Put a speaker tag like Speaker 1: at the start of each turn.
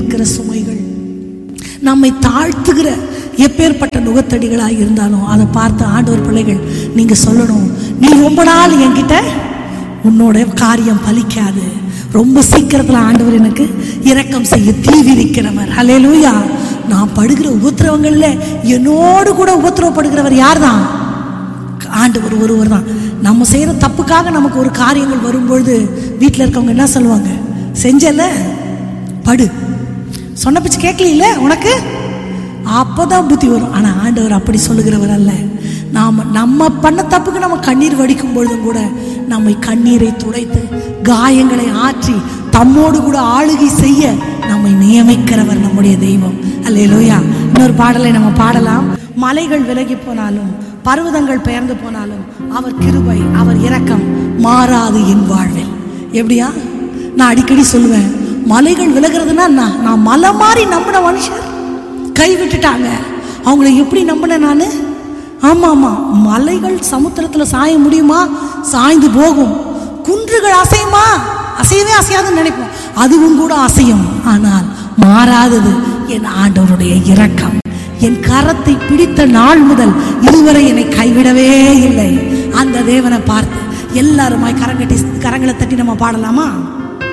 Speaker 1: நிற்கிற சுமைகள் நம்மை தாழ்த்துகிற எப்பேற்பட்ட நுகத்தடிகளாக இருந்தாலும் அதை பார்த்து ஆண்டவர் பிள்ளைகள் நீங்க சொல்லணும் நீ ரொம்ப நாள் என்கிட்ட உன்னோட காரியம் பலிக்காது ரொம்ப சீக்கிரத்துல ஆண்டவர் எனக்கு இரக்கம் செய்ய தீவிரிக்கிறவர் ஹalleluya நான் படுகிற உபத்திரவங்கள்ல என்னோடு கூட உபத்திரவப்படுகிறவர் யார்தான் ஆண்டவர் ஒருவர் தான் நம்ம செய்யற தப்புக்காக நமக்கு ஒரு காரியங்கள் வரும்பொழுது வீட்டில் இருக்கவங்க என்ன சொல்லுவாங்க செஞ்சல படு சொன்ன பிச்சு கேட்கல உனக்கு அப்பதான் புத்தி வரும் ஆனா ஆண்டவர் அப்படி சொல்லுகிறவர் அல்ல நாம நம்ம பண்ண தப்புக்கு நம்ம கண்ணீர் வடிக்கும் பொழுதும் கூட நம்மை கண்ணீரை துடைத்து காயங்களை ஆற்றி தம்மோடு கூட ஆளுகை செய்ய நம்மை நியமிக்கிறவர் நம்முடைய தெய்வம் அல்லேலூயா இன்னொரு பாடலை நம்ம பாடலாம் மலைகள் விலகி போனாலும் பர்வதங்கள் பெயர்ந்து போனாலும் அவர் கிருபை அவர் இரக்கம் மாறாது என் வாழ்வில் எப்படியா நான் அடிக்கடி சொல்லுவேன் மலைகள் விலகிறதுனா நான் நான் மலை மாதிரி நம்பின மனுஷர் கை விட்டுட்டாங்க அவங்கள எப்படி நம்பினேன் நான் ஆமாம் ஆமாம் மலைகள் சமுத்திரத்தில் சாய முடியுமா சாய்ந்து போகும் குன்றுகள் அசையுமா அசையவே அசையாதுன்னு நினைப்போம் அதுவும் கூட அசையும் ஆனால் மாறாதது என் ஆண்டவருடைய இரக்கம் என் கரத்தை பிடித்த நாள் முதல் இதுவரை என்னை கைவிடவே இல்லை அந்த தேவனை பார்த்து எல்லாருமாய் கரங்கட்டி கரங்களை தட்டி நம்ம பாடலாமா